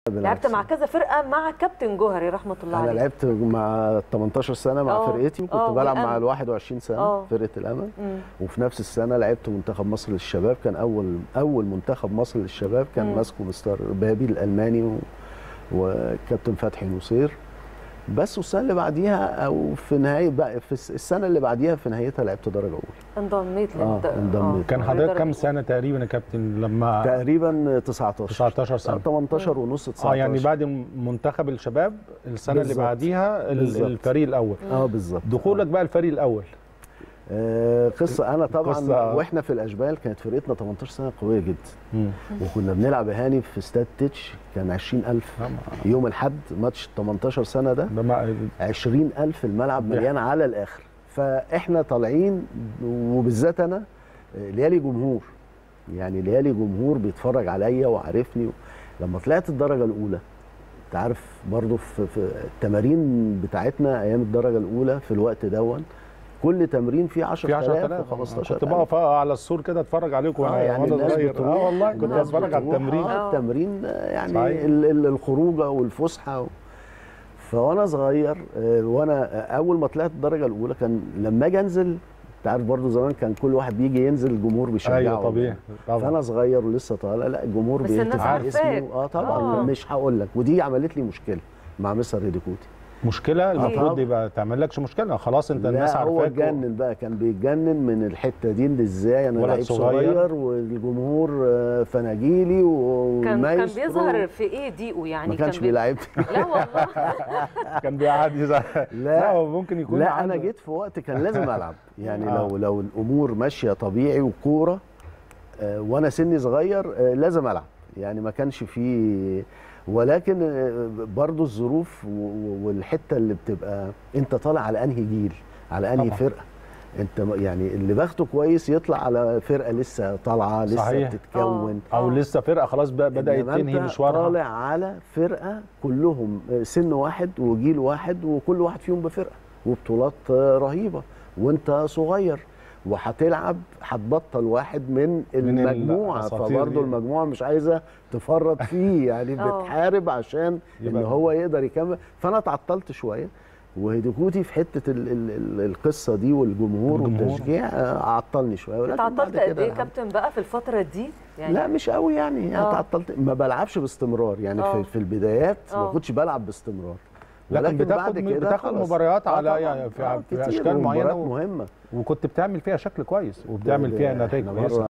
لعبت مع كذا فرقه مع كابتن جوهري رحمه الله انا عليه لعبت مع 18 سنه مع آه. فرقتي وكنت آه، بلعب مع والأمل. ال 21 سنه آه. فرقه الامل مم. وفي نفس السنه لعبت منتخب مصر للشباب كان اول اول منتخب مصر للشباب كان مم. ماسكه مستر بابي الالماني و... وكابتن فتحي نصير بس والسنه اللي بعديها او في نهايه بقى في الس- السنه اللي بعديها في نهايتها لعبت درجه اولى انضميت آه، للد- انضميت. كان آه، حضرتك لدرجة كام أولى. سنه تقريبا يا كابتن لما تقريبا 19 19 سنه آه، 18 ونص 19 اه يعني بعد منتخب الشباب السنه اللي بالظبط. بعديها ال- بالظبط. الفريق الاول اه بالظبط دخولك بقى الفريق الاول آه قصه انا طبعا قصة- واحنا في الاشبال كانت فرقتنا 18 سنه قويه جدا مم. وكنا بنلعب هاني في استاد تتش كان 20000 يوم الاحد ماتش 18 سنه ده ده ما 20000 الملعب ده- مليان على الاخر فاحنا طالعين وبالذات انا آه، ليالي جمهور يعني ليالي جمهور بيتفرج عليا وعارفني لما طلعت الدرجه الاولى انت عارف برضو في, في التمارين بتاعتنا ايام الدرجه الاولى في الوقت دون كل تمرين فيه في 10000 10000 و15000 كنت بقف على السور كده اتفرج عليكم آه يعني وانا الناس صغير بتروح اه والله كنت الناس اتفرج على بتروح، التمرين اه التمرين آه، يعني صحيح. ال- ال- الخروجه والفسحه و... فوانا صغير آه، وانا آه، اول ما طلعت الدرجه الاولى كان لما اجي انزل انت عارف برضو زمان كان كل واحد بيجي ينزل الجمهور بيشجعه ايوه طبيعي طبعا فانا صغير ولسه طالع لا الجمهور بس الناس بيهتف عارفاك. باسمه اه طبعا آه. مش هقول لك ودي عملت لي مشكله مع مستر هيديكوتي مشكله المفروض طبعا. يبقى تعمل لكش مشكله خلاص انت الناس لا هو عارفاك اتجنن بقى كان بيتجنن من الحته دي إن ازاي انا ولد لعيب صغير. صغير والجمهور آه، فناجيلي و- كان كان والمايسترو بيظهر في ايه ضيقه يعني ما كانش كان بي- بيلعبني لا والله كان بيقعد يزعل لا هو ممكن يكون لا انا عنده- جيت في وقت كان لازم العب يعني آه. لو لو الامور ماشيه طبيعي وكوره آه، وانا سني صغير آه، لازم العب يعني ما كانش فيه ولكن آه، برضو الظروف و- و- والحته اللي بتبقى انت طالع على انهي جيل على انهي طبعا. فرقه انت م- يعني اللي باخده كويس يطلع على فرقه لسه طالعه لسه صحيح. بتتكون او لسه فرقه خلاص بقى بدات إنما تنهي أنت مشوارها طالع على فرقه كلهم سن واحد وجيل واحد وكل واحد فيهم بفرقه وبطولات رهيبه وانت صغير وهتلعب هتبطل واحد من من المجموعه الأساطير فبرضه دي. المجموعه مش عايزه تفرط فيه يعني آه. بتحارب عشان ان يبقى- هو يقدر يكمل فانا اتعطلت شويه وهيديكوتي في حته ال ال ال القصه دي والجمهور الجمهور. والتشجيع آه، عطلني شويه ولكن بعد اتعطلت كده قد ايه الحمد كابتن بقى في الفتره دي يعني لا مش قوي يعني يعني آه. تعطلت ما بلعبش باستمرار يعني آه. في, في البدايات ما آه. كنتش بلعب باستمرار لكن ولكن بتاخد بعد كده بتاخد خلاص. مباريات آه على طبعاً. يعني في, آه في كتير اشكال معينه ومباريات و... مهمه وكنت بتعمل فيها شكل كويس وبتعمل ده- فيها ده نتائج إحنا كويسه مرة